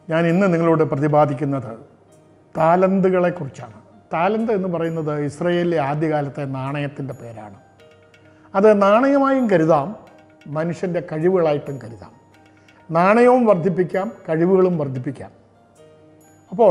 ഞാൻ ഇന്ന് നിങ്ങളോട് പ്രതിപാദിക്കുന്നത് താലന്തുകളെക്കുറിച്ചാണ് താലന്ത് എന്ന് പറയുന്നത് ഇസ്രയേലിലെ ആദ്യകാലത്തെ നാണയത്തിൻ്റെ പേരാണ് അത് നാണയമായും കരുതാം മനുഷ്യൻ്റെ കഴിവുകളായിട്ടും കരുതാം നാണയവും വർദ്ധിപ്പിക്കാം കഴിവുകളും വർദ്ധിപ്പിക്കാം അപ്പോൾ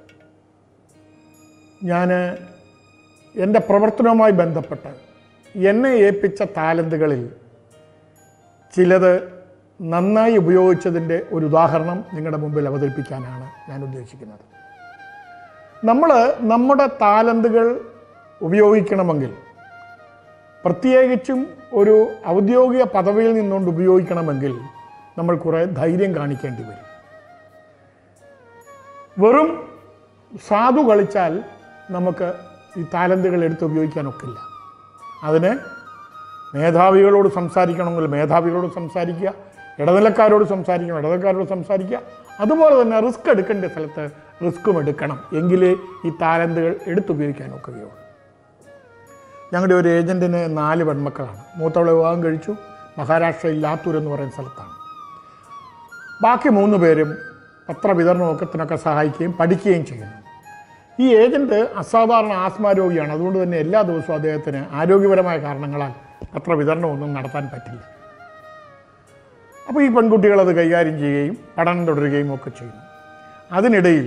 ഞാൻ എൻ്റെ പ്രവർത്തനവുമായി ബന്ധപ്പെട്ട് എന്നെ ഏൽപ്പിച്ച താലന്തുകളിൽ ചിലത് നന്നായി ഉപയോഗിച്ചതിൻ്റെ ഒരു ഉദാഹരണം നിങ്ങളുടെ മുമ്പിൽ അവതരിപ്പിക്കാനാണ് ഞാൻ ഉദ്ദേശിക്കുന്നത് നമ്മൾ നമ്മുടെ താലന്തുകൾ ഉപയോഗിക്കണമെങ്കിൽ പ്രത്യേകിച്ചും ഒരു ഔദ്യോഗിക പദവിയിൽ നിന്നുകൊണ്ട് ഉപയോഗിക്കണമെങ്കിൽ നമ്മൾ കുറേ ധൈര്യം കാണിക്കേണ്ടി വരും വെറും സാധു കളിച്ചാൽ നമുക്ക് ഈ താലന്തുകൾ എടുത്ത് ഉപയോഗിക്കാനൊക്കില്ല അതിന് മേധാവികളോട് സംസാരിക്കണമെങ്കിൽ മേധാവികളോട് സംസാരിക്കുക ഇടനിലക്കാരോട് സംസാരിക്കണം ഇടനിലക്കാരോട് സംസാരിക്കുക അതുപോലെ തന്നെ റിസ്ക് എടുക്കേണ്ട സ്ഥലത്ത് റിസ്ക്കും എടുക്കണം എങ്കിലേ ഈ താലന്തുകൾ എടുത്തുപയോഗിക്കാൻ ഒക്കുകയുള്ളൂ ഞങ്ങളുടെ ഒരു ഏജൻറ്റിന് നാല് പെൺമക്കളാണ് മൂത്തവളെ വിവാഹം കഴിച്ചു മഹാരാഷ്ട്രയിൽ ലാത്തൂർ എന്ന് പറയുന്ന സ്ഥലത്താണ് ബാക്കി മൂന്ന് പേരും പത്രവിതരണമൊക്കത്തിനൊക്കെ സഹായിക്കുകയും പഠിക്കുകയും ചെയ്യുന്നു ഈ ഏജൻറ്റ് അസാധാരണ ആസ്മ രോഗിയാണ് അതുകൊണ്ട് തന്നെ എല്ലാ ദിവസവും അദ്ദേഹത്തിന് ആരോഗ്യപരമായ കാരണങ്ങളാൽ പത്രവിതരണമൊന്നും നടത്താൻ പറ്റില്ല അപ്പോൾ ഈ പെൺകുട്ടികൾ അത് കൈകാര്യം ചെയ്യുകയും പഠനം തുടരുകയും ഒക്കെ ചെയ്യുന്നു അതിനിടയിൽ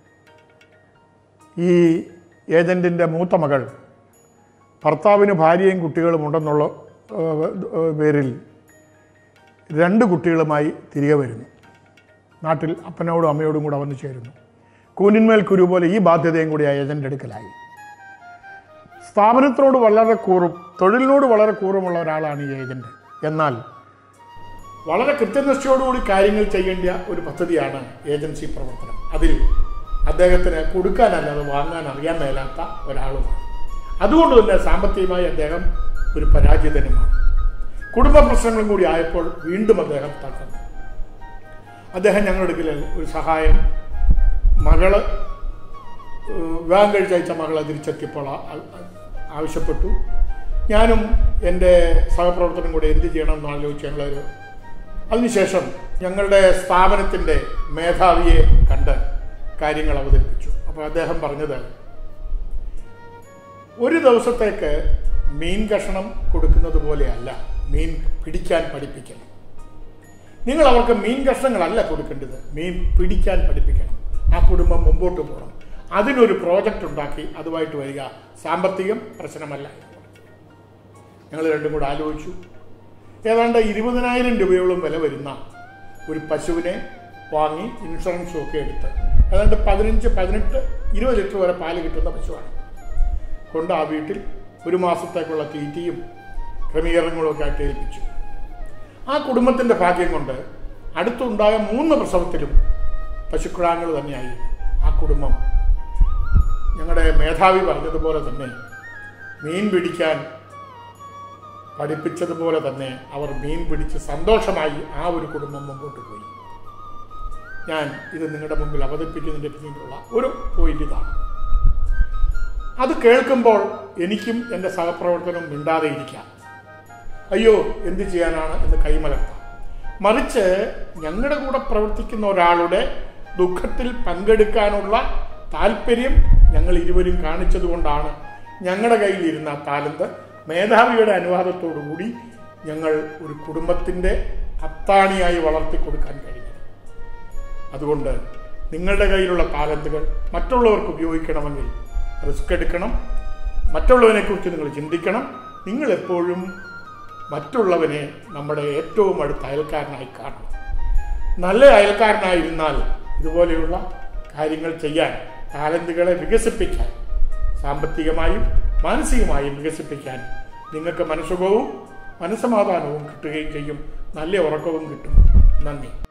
ഈ ഏജൻറ്റിൻ്റെ മൂത്ത മകൾ ഭർത്താവിന് ഭാര്യയും കുട്ടികളും ഉണ്ടെന്നുള്ള ഏഹ്, ഏഹ്, പേരിൽ രണ്ട് കുട്ടികളുമായി തിരികെ വരുന്നു നാട്ടിൽ അപ്പനോടും അമ്മയോടും കൂടെ വന്നു ചേരുന്നു കൂനിന്മേൽ കുരു പോലെ ഈ ബാധ്യതയും കൂടി ആ ഏജൻ്റ് എടുക്കലായി സ്ഥാപനത്തിനോട് വളരെ കൂറും തൊഴിലിനോട് വളരെ കൂറുമുള്ള ഒരാളാണ് ഈ ഏജൻറ്റ് എന്നാൽ വളരെ കൃത്യനിഷ്ഠയോടുകൂടി കാര്യങ്ങൾ ചെയ്യേണ്ട ഒരു പദ്ധതിയാണ് ഏജൻസി പ്രവർത്തനം അതിൽ അദ്ദേഹത്തിന് കൊടുക്കാനല്ലാതെ വാങ്ങാൻ അറിയാൻ മേലാത്ത ഒരാളുമാണ് അതുകൊണ്ട് തന്നെ സാമ്പത്തികമായി അദ്ദേഹം ഒരു പരാജിതനുമാണ് കുടുംബ പ്രശ്നങ്ങളും കൂടി ആയപ്പോൾ വീണ്ടും അദ്ദേഹം തകർന്നു അദ്ദേഹം ഞങ്ങളുടെ അടുക്കൽ ഒരു സഹായം മകള് ഏഹ്, വിവാഹം കഴിച്ചയച്ച മകളെ തിരിച്ചെത്തിയപ്പോൾ ആ- ആ- ആവശ്യപ്പെട്ടു ഞാനും എൻ്റെ സഹപ്രവർത്തനം കൂടെ എന്ത് ചെയ്യണം എന്ന് ആലോചിച്ച് ഞങ്ങളൊരു അതിനുശേഷം ഞങ്ങളുടെ സ്ഥാപനത്തിൻ്റെ മേധാവിയെ കണ്ട് കാര്യങ്ങൾ അവതരിപ്പിച്ചു അപ്പോൾ അദ്ദേഹം പറഞ്ഞത് ഒരു ദിവസത്തേക്ക് മീൻ കഷണം കൊടുക്കുന്നത് പോലെയല്ല മീൻ പിടിക്കാൻ പഠിപ്പിക്കണം നിങ്ങൾ അവർക്ക് മീൻ കഷ്ണങ്ങളല്ല കൊടുക്കേണ്ടത് മീൻ പിടിക്കാൻ പഠിപ്പിക്കണം ആ കുടുംബം മുമ്പോട്ട് പോകണം അതിനൊരു പ്രോജക്റ്റ് ഉണ്ടാക്കി അതുമായിട്ട് വരിക സാമ്പത്തികം പ്രശ്നമല്ല എന്ന് പറഞ്ഞു. ഞങ്ങൾ രണ്ടും കൂടെ ആലോചിച്ചു ഏതാണ്ട് ഇരുപതിനായിരം രൂപയോളം വില വരുന്ന ഒരു പശുവിനെ വാങ്ങി ഇൻഷുറൻസും ഒക്കെ എടുത്ത് ഏതാണ്ട് പതിനഞ്ച് പതിനെട്ട് ഇരുപത് ലിറ്റർ വരെ പാല് കിട്ടുന്ന പശുവാണ് കൊണ്ട് ആ വീട്ടിൽ ഒരു മാസത്തേക്കുള്ള തീറ്റയും ക്രമീകരണങ്ങളും ഒക്കെ ആയിട്ട് ഏൽപ്പിച്ചു ആ കുടുംബത്തിൻ്റെ ഭാഗ്യം കൊണ്ട് അടുത്തുണ്ടായ മൂന്ന് പ്രസവത്തിലും പശുക്കിടാങ്ങൾ തന്നെയായി ആ കുടുംബം ഞങ്ങളുടെ മേധാവി പറഞ്ഞതുപോലെ തന്നെ മീൻ പിടിക്കാൻ പഠിപ്പിച്ചതുപോലെ തന്നെ അവർ മീൻ പിടിച്ച് സന്തോഷമായി ആ ഒരു കുടുംബം മുമ്പോട്ട് പോയി ഞാൻ ഇത് നിങ്ങളുടെ മുമ്പിൽ അവതരിപ്പിക്കുന്നതിൻ്റെ പിന്നിലുള്ള ഒരു പോയിന്റ് ഇതാണ് അത് കേൾക്കുമ്പോൾ എനിക്കും എൻ്റെ സഹപ്രവർത്തനം മിണ്ടാതെ ഇരിക്കാം അയ്യോ എന്ത് ചെയ്യാനാണ് എന്ന് കൈമലർത്താം മറിച്ച് ഞങ്ങളുടെ കൂടെ പ്രവർത്തിക്കുന്ന ഒരാളുടെ ദുഃഖത്തിൽ പങ്കെടുക്കാനുള്ള താല്പര്യം ഞങ്ങൾ ഇരുവരും കാണിച്ചതുകൊണ്ടാണ് ഞങ്ങളുടെ കയ്യിലിരുന്ന ആ താലന്ത് മേധാവിയുടെ അനുവാദത്തോടുകൂടി ഞങ്ങൾ ഒരു കുടുംബത്തിൻ്റെ അത്താണിയായി വളർത്തി കൊടുക്കാൻ കഴിഞ്ഞത് അതുകൊണ്ട് നിങ്ങളുടെ കയ്യിലുള്ള താലന്തുകൾ മറ്റുള്ളവർക്ക് ഉപയോഗിക്കണമെങ്കിൽ റിസ്ക് എടുക്കണം മറ്റുള്ളവനെക്കുറിച്ച് നിങ്ങൾ ചിന്തിക്കണം നിങ്ങൾ എപ്പോഴും മറ്റുള്ളവനെ നമ്മുടെ ഏറ്റവും അടുത്ത അയൽക്കാരനായി കാണണം നല്ല അയൽക്കാരനായിരുന്നാൽ ഇതുപോലെയുള്ള കാര്യങ്ങൾ ചെയ്യാൻ ടാലന്റുകളെ വികസിപ്പിക്കാൻ സാമ്പത്തികമായും മാനസികമായും വികസിപ്പിക്കാൻ നിങ്ങൾക്ക് മനസ്സുഖവും മനസ്സമാധാനവും കിട്ടുകയും ചെയ്യും നല്ല ഉറക്കവും കിട്ടും നന്ദി